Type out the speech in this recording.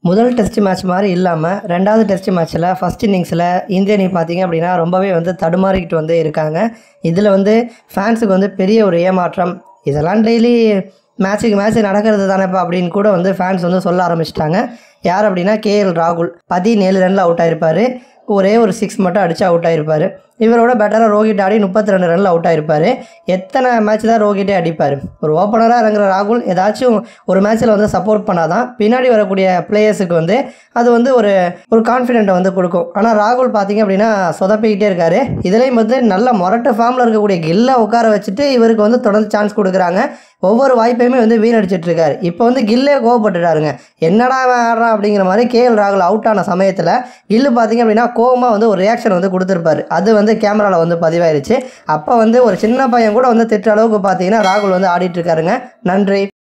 முதல் test match மாதிரி இல்லாமல் ரெண்டாவது டெஸ்ட் மேட்ச்சில் ஃபஸ்ட் இன்னிங்ஸில் இந்திய அணி பார்த்தீங்க அப்படின்னா ரொம்பவே வந்து தடுமாறிக்கிட்டு வந்து இருக்காங்க இதில் வந்து ஃபேன்ஸுக்கு வந்து பெரிய ஒரு ஏமாற்றம் இதெல்லாம் டெய்லி மேட்ச்சுக்கு மேட்ச் நடக்கிறது தானேப்பா அப்படின்னு கூட வந்து ஃபேன்ஸ் வந்து சொல்ல ஆரம்பிச்சிட்டாங்க யார் அப்படின்னா கேஎல் ராகுல் பதினேழு ரனில் அவுட் ஆயிருப்பார் ஒரே ஒரு சிக்ஸ் மட்டும் அடித்து அவுட் ஆயிருப்பார் இவரோட பெட்டராக ரோஹித் ஆடி முப்பத்தி ரெண்டு ரனில் அவுட் ஆயிருப்பார் எத்தனை மேட்ச் தான் ரோஹிட்டே அடிப்பார் ஒரு ஓப்பனராக இறங்குற ராகுல் ஏதாச்சும் ஒரு மேட்ச்சில் வந்து சப்போர்ட் பண்ணாதான் பின்னாடி வரக்கூடிய பிளேயர்ஸுக்கு வந்து அது வந்து ஒரு ஒரு கான்ஃபிடென்ட்டை வந்து கொடுக்கும் ஆனால் ராகுல் பார்த்தீங்க அப்படின்னா சொதப்பிக்கிட்டே இருக்காரு இதுலேயும் வந்து நல்ல மொரட்டு ஃபார்மில் இருக்கக்கூடிய கில்லை உட்கார வச்சுட்டு இவருக்கு வந்து தொடர்ந்து சான்ஸ் கொடுக்குறாங்க ஒவ்வொரு வாய்ப்பையுமே வந்து வீணடிச்சிட்டு இருக்காரு இப்போ வந்து கில்லே கோவப்பட்டுட்டாருங்க என்னடா அவன் ஆடுறான் அப்படிங்கிற மாதிரி கேஎல் ராகுல் அவுட் ஆன சமயத்தில் கில்லு பார்த்தீங்க அப்படின்னா கோவமாக வந்து ஒரு ரியாக்ஷன் வந்து கொடுத்துருப்பாரு அது வந்து கேமராவில் வந்து பதிவாயிருச்சு அப்போ வந்து ஒரு சின்ன பையன் கூட வந்து திட்டுற அளவுக்கு பார்த்தீங்கன்னா ராகுல் வந்து ஆடிட்டு இருக்காருங்க நன்றி